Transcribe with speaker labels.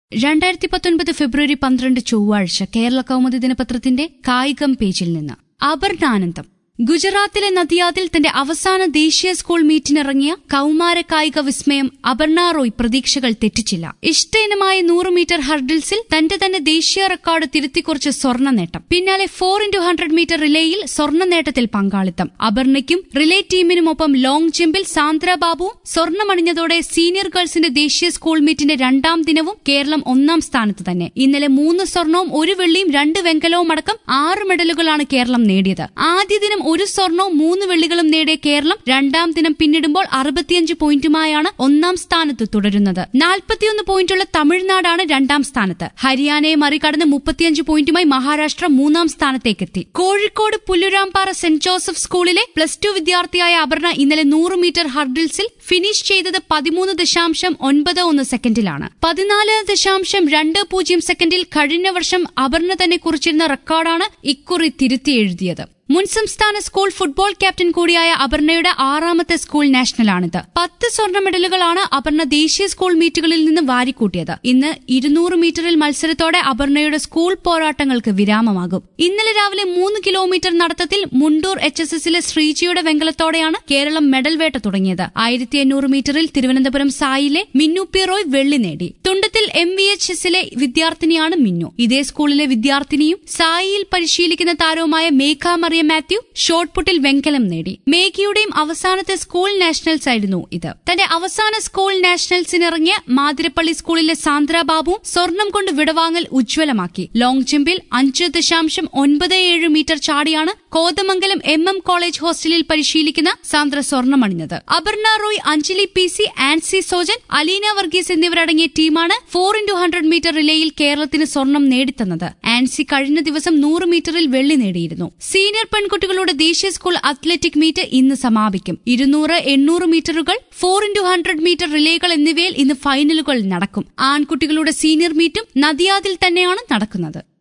Speaker 1: രണ്ടായിരത്തി പത്തൊൻപത് ഫെബ്രുവരി പന്ത്രണ്ട് ചൊവ്വാഴ്ച കേരള കൗമുദി ദിനപത്രത്തിന്റെ കായികം പേജിൽ നിന്ന് അപർണാനന്ദം ഗുജറാത്തിലെ നദിയാദിൽ തന്റെ അവസാന ദേശീയ സ്കൂൾ മീറ്റിനിറങ്ങിയ കൌമാര കായിക വിസ്മയം അപർണ റോയ് പ്രതീക്ഷകൾ തെറ്റിച്ചില്ല ഇഷ്ടയിനമായ നൂറ് മീറ്റർ ഹർഡിൽസിൽ തന്റെ തന്നെ ദേശീയ റെക്കോർഡ് തിരുത്തിക്കുറിച്ച് സ്വർണ്ണ നേട്ടം പിന്നാലെ ഫോർ ഇന്റു ഹൺഡ്രഡ് മീറ്റർ റിലേയിൽ സ്വർണ്ണ നേട്ടത്തിൽ പങ്കാളിത്തം അപർണയ്ക്കും റിലേ ടീമിനുമൊപ്പം ലോങ് ജമ്പിൽ സാന്ദ്ര ബാബുവും സ്വർണ്ണമണിഞ്ഞതോടെ സീനിയർ ഗേൾസിന്റെ ദേശീയ സ്കൂൾ മീറ്റിന്റെ രണ്ടാം ദിനവും കേരളം ഒന്നാം സ്ഥാനത്ത് തന്നെ ഇന്നലെ മൂന്ന് സ്വർണവും ഒരു വെള്ളിയും രണ്ട് വെങ്കലവും അടക്കം ആറ് മെഡലുകളാണ് കേരളം നേടിയത് ആദ്യ ദിനം ഒരു സ്വർണവും മൂന്ന് വെള്ളികളും നേടിയ കേരളം രണ്ടാം ദിനം പിന്നിടുമ്പോൾ അറുപത്തിയഞ്ച് പോയിന്റുമായാണ് ഒന്നാം സ്ഥാനത്ത് തുടരുന്നത് നാൽപ്പത്തിയൊന്ന് പോയിന്റുള്ള തമിഴ്നാടാണ് രണ്ടാം സ്ഥാനത്ത് ഹരിയാനയെ മറികടന്ന് മുപ്പത്തിയഞ്ച് പോയിന്റുമായി മഹാരാഷ്ട്ര മൂന്നാം സ്ഥാനത്തേക്കെത്തി കോഴിക്കോട് പുല്ലുരാംപാറ സെന്റ് ജോസഫ് സ്കൂളിലെ പ്ലസ് ടു വിദ്യാർത്ഥിയായ അപർണ ഇന്നലെ നൂറ് മീറ്റർ ഹർഡിൽസിൽ ഫിനിഷ് ചെയ്തത് പതിമൂന്ന് ദശാംശം ഒൻപത് ഒന്ന് സെക്കൻഡിലാണ് പതിനാല് ദശാംശം രണ്ട് പൂജ്യം സെക്കൻഡിൽ കഴിഞ്ഞ വർഷം അപർണ തന്നെ കുറിച്ചിരുന്ന റെക്കോർഡാണ് ഇക്കുറി തിരുത്തി എഴുതിയത് മുൻ സംസ്ഥാന സ്കൂൾ ഫുട്ബോൾ ക്യാപ്റ്റൻ കൂടിയായ അപർണയുടെ ആറാമത്തെ സ്കൂൾ നാഷണലാണിത് പത്ത് സ്വർണ്ണ മെഡലുകളാണ് അപർണ ദേശീയ സ്കൂൾ മീറ്റുകളിൽ നിന്ന് വാരിക്കൂട്ടിയത് ഇന്ന് ഇരുന്നൂറ് മീറ്ററിൽ മത്സരത്തോടെ അപർണയുടെ സ്കൂൾ പോരാട്ടങ്ങൾക്ക് വിരാമമാകും ഇന്നലെ രാവിലെ മൂന്ന് കിലോമീറ്റർ നടത്തത്തിൽ മുണ്ടൂർ എച്ച് എസ് എസിലെ ശ്രീജിയുടെ വെങ്കലത്തോടെയാണ് കേരളം മെഡൽ വേട്ട തുടങ്ങിയത് ആയിരത്തി എണ്ണൂറ് മീറ്ററിൽ തിരുവനന്തപുരം സായിലെ മിന്നു പി റോയ് വെള്ളി നേടി തുണ്ടത്തിൽ എം വി എച്ച് എസിലെ വിദ്യാർത്ഥിനിയാണ് മിന്നു ഇതേ സ്കൂളിലെ വിദ്യാർത്ഥിനിയും സായിയിൽ പരിശീലിക്കുന്ന താരവുമായ മേഘ മറിയ മാത്യു ഷോട്ട് പുട്ടിൽ വെങ്കലം നേടി മേഘയുടെയും അവസാനത്തെ സ്കൂൾ നാഷണൽസ് ആയിരുന്നു ഇത് തന്റെ അവസാന സ്കൂൾ നാഷണൽസിനിറങ്ങിയ മാതിരപ്പള്ളി സ്കൂളിലെ സാന്ദ്ര ബാബുവും സ്വർണം കൊണ്ട് വിടവാങ്ങൽ ഉജ്ജ്വലമാക്കി ലോങ് ജമ്പിൽ അഞ്ച് ദശാംശം ഒൻപത് ഏഴ് മീറ്റർ ചാടിയാണ് കോതമംഗലം എം എം കോളേജ് ഹോസ്റ്റലിൽ പരിശീലിക്കുന്ന സാന്ദ്ര സ്വർണ്ണമണിഞ്ഞത് Aparna Roy Anjali P C Ancy Sojan Aleena Varghese എന്നിവരടങ്ങിയ ടീമാണ് ഫോർ ഇന്റു ഹൺഡ്രഡ് മീറ്റർ റിലേയിൽ കേരളത്തിന് സ്വർണം നേടിത്തന്നത് ആൻസി കഴിഞ്ഞ ദിവസം നൂറ് മീറ്ററിൽ വെള്ളി നേടിയിരുന്നു സീനിയർ പെൺകുട്ടികളുടെ ദേശീയ സ്കൂൾ അത്ലറ്റിക് മീറ്റ് ഇന്ന് സമാപിക്കും ഇരുന്നൂറ് എണ്ണൂറ് മീറ്ററുകൾ ഫോർ ഇന്റു ഹൺഡ്രഡ് മീറ്റർ റിലേകൾ എന്നിവയിൽ ഇന്ന് ഫൈനലുകൾ നടക്കും ആൺകുട്ടികളുടെ സീനിയർ മീറ്റും നദിയാദിൽ തന്നെയാണ് നടക്കുന്നത്